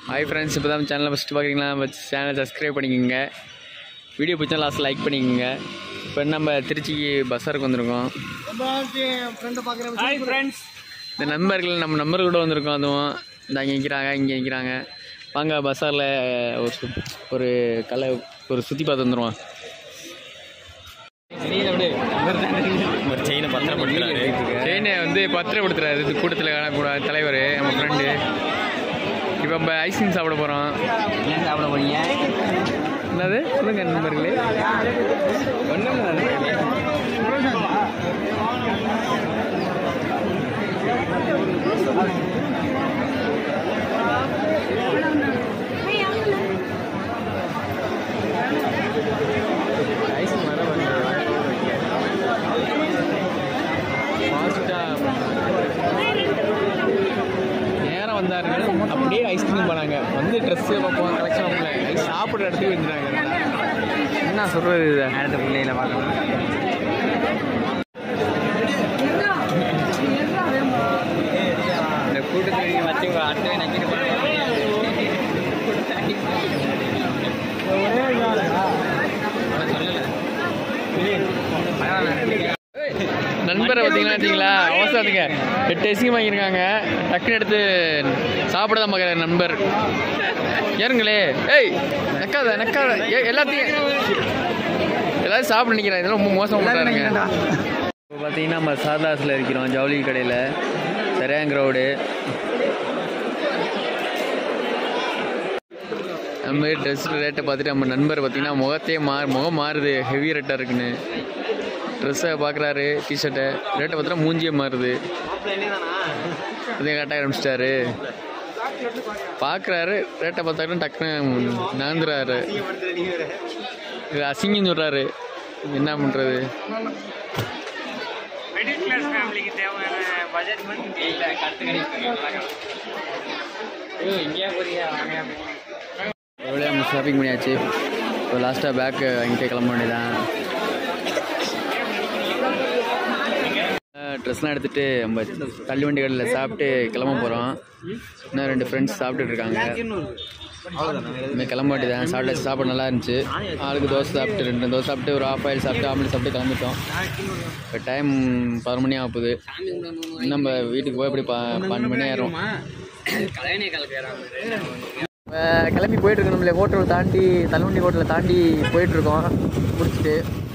hi friends இப்போ தான் சேனலை ஃபஸ்ட்டு பார்க்குறீங்களா நம்ம சேனலை சப்ஸ்கிரைப் பண்ணிக்கோங்க வீடியோ பிடிச்சா லாஸ்ட் லைக் பண்ணிக்கோங்க இப்போ நம்ம திருச்சிக்கு பஸ்ஸருக்கு வந்திருக்கோம் ஹாய் ஃப்ரெண்ட்ஸ் இந்த நண்பர்கள் நம்ம நம்பர் கூட வந்திருக்கோம் அதுவும் இந்த அங்கே நிற்கிறாங்க இங்கே நிற்கிறாங்க வாங்க பஸ்ஸாரில் ஒரு சு ஒரு கலை ஒரு சுற்றி பார்த்து வந்துடுவோம் ஒரு செயினை பத்திரம் பண்ணுறாரு செயினை வந்து பத்திரப்படுத்துறாரு இது கூட்டத்தில் காணக்கூட தலைவர் நம்ம ஃப்ரெண்டு இப்போ நம்ம ஐஸ்கிரீம் சாப்பிட போகிறோம் என்ன சாப்பிட போறீங்க என்னது சொல்லுங்க நண்பர்களே ஒன்றும் நேரம் வந்தார்கள் அப்படியே ஐஸ்கிரீம் பண்ணாங்க வந்து ட்ரெஸ்ஸு பார்ப்போம் கலெக்ஷன் பண்ணல ஐஸ் சாப்பிட்ற இடத்துக்கு வந்துட்டாங்க என்ன சொல்கிறது இதை அடுத்த பிள்ளையில பார்க்கலாம் இந்த கூட்டத்தில் நீங்கள் வச்சு அடுத்த நக்கிட்டு நண்பரை பார்த்தீங்களா பார்த்தீங்களா அவசரத்துங்க எட்டு ஐஸ்கிரீம் வாங்கியிருக்காங்க டக்குன்னு எடுத்து சாப்பிட தான் பார்க்குற நண்பர் ஏறுங்களே ஏய் நக்காத நக்காத ஏ எல்லாத்தையும் எல்லாரும் சாப்பிட நிற்கிறேன் இதெல்லாம் ரொம்ப மோசம் பண்ணுறாருங்க இப்போ பார்த்தீங்கன்னா நம்ம சாதாஸில் இருக்கிறோம் ஜவுளி கடையில் சரியான க்ரௌடு நம்ம ட்ரெஸ் ரேட்டை பார்த்துட்டு நம்ம நண்பர் பார்த்தீங்கன்னா முகத்தையே மா முகம் மாறுது ஹெவி ரேட்டாக இருக்குன்னு ட்ரெஸ்ஸை பார்க்குறாரு டிஷர்ட்டை ரேட்டை பார்த்தா மூஞ்சியே மாறுது இதே கட்ட ஆரம்பிச்சிட்டாரு பார்க்குறாரு ரேட்டை பார்த்தாருன்னு டக்குன்னு நகர்ந்துறாரு இது அசிங்கன்னு சொல்கிறாரு என்ன பண்ணுறது மிடில் கிளாஸ் ஃபேமிலிக்கு தேவையான பட்ஜெட் மட்டும் இல்லை கடுத்து கிடைக்கும் இங்கேயே போறியா வாங்க எவ்வளோ நம்ம ஷாப்பிங் பண்ணியாச்சு இப்போ லாஸ்ட்டாக பேக்கு வாங்கிட்டு கிளம்ப வேண்டியதான் ட்ரெஸ்லாம் எடுத்துகிட்டு நம்ம தள்ளுவண்டி கடையில் சாப்பிட்டு கிளம்ப போகிறோம் இன்னும் ரெண்டு ஃப்ரெண்ட்ஸ் சாப்பிட்டுட்டு இருக்காங்க இனிமேல் கிளம்ப வேண்டியதான் சாப்பிட்டு சாப்பாடு நல்லா இருந்துச்சு ஆளுக்கு தோசை சாப்பிட்டு ரெண்டு தோசை சாப்பிட்டு ஒரு ஆஃப் ஆயில் சாப்பிட்டு ஆம்லேட் சாப்பிட்டு கிளம்பிட்டோம் இப்போ டைம் பதினொரு மணி ஆக போகுது இன்னும் நம்ம வீட்டுக்கு போய் எப்படி ப பன்னெண்டு மணி ஆயிரும் கல்யாணி கலக்கிறாங்க கிளம்பி போயிட்டு இருக்கோம் நம்மளே ஹோட்டல் தாண்டி தள்ளுவண்டி ஹோட்டலை தாண்டி போயிட்டு இருக்கோம் முடிச்சுட்டு